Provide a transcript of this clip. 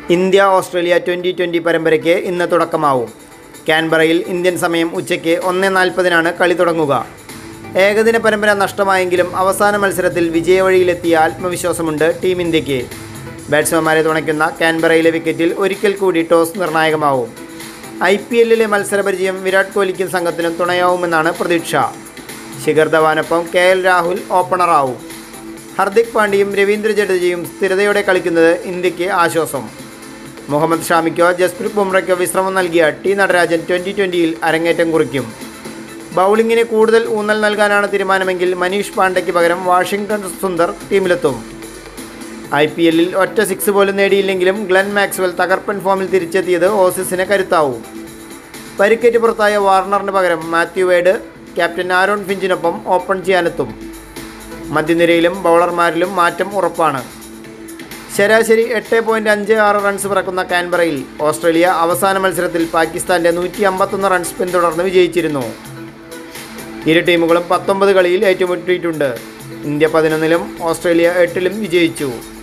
India Australia twenty twenty പരമ്പരയ്ക്ക് ഇന്ന് തുടക്കമാവും കാൻബറയിൽ ഇന്ത്യൻ സമയം ഉച്ചയ്ക്ക് ഒന്ന് നാൽപ്പതിനാണ് കളി തുടങ്ങുക ഏകദിന പരമ്പര നഷ്ടമായെങ്കിലും അവസാന മത്സരത്തിൽ വിജയവഴിയിലെത്തിയ ആത്മവിശ്വാസമുണ്ട് ടീം ഇന്ത്യക്ക് ബാറ്റ്സ്മാൻമാരെ തുണയ്ക്കുന്ന കാൻബറയിലെ വിക്കറ്റിൽ ഒരിക്കൽ കൂടി ടോസ് നിർണായകമാവും ഐ പി എല്ലിലെ മത്സരപരിചയം വിരാട് കോഹ്ലിക്കും സംഘത്തിനും തുണയാവുമെന്നാണ് പ്രതീക്ഷ ശിഖർ ധവാനൊപ്പം കെ എൽ രാഹുൽ ഓപ്പണറാവും ഹർദിക് പാണ്ഡ്യയും രവീന്ദ്ര ജഡേജയും സ്ഥിരതയോടെ കളിക്കുന്നത് ഇന്ത്യക്ക് ആശ്വാസം മുഹമ്മദ് ഷാമിക്കോ ജസ്പ്രീത് ബുംറയ്ക്കോ വിശ്രമം നൽകിയ ടി നടരാജൻ ട്വൻ്റി ട്വൻ്റിയിൽ അരങ്ങേറ്റം കുറിക്കും ബൗളിങ്ങിന് കൂടുതൽ ഊന്നൽ നൽകാനാണ് തീരുമാനമെങ്കിൽ മനീഷ് പാണ്ഡയ്ക്ക് പകരം വാഷിംഗ്ടൺ സുന്ദർ ടീമിലെത്തും ഐ പി എല്ലിൽ ഒറ്റ സിക്സ് പോലും നേടിയില്ലെങ്കിലും ഗ്ലെൻ മാക്സ്വൽ തകർപ്പൻ ഫോമിൽ തിരിച്ചെത്തിയത് ഓസീസിന് കരുത്താവും പരിക്കേറ്റ് പുറത്തായ വാർണറിന് പകരം മാത്യു വേഡ് ക്യാപ്റ്റൻ ആരോൺ ഫിഞ്ചിനൊപ്പം ഓപ്പൺ ചെയ്യാനെത്തും മധ്യനിരയിലും ബൗളർമാരിലും മാറ്റം ഉറപ്പാണ് ശരാശരി എട്ട് പോയിൻറ്റ് അഞ്ച് ആറ് റൺസ് പിറക്കുന്ന കാൻബറയിൽ ഓസ്ട്രേലിയ അവസാന മത്സരത്തിൽ പാകിസ്ഥാൻ്റെ നൂറ്റി അമ്പത്തൊന്ന് റൺസ് പിന്തുടർന്ന് വിജയിച്ചിരുന്നു ഇരു ടീമുകളും പത്തൊമ്പത് കളിയിൽ ഏറ്റുമുട്ടിയിട്ടുണ്ട് ഇന്ത്യ പതിനൊന്നിലും ഓസ്ട്രേലിയ എട്ടിലും വിജയിച്ചു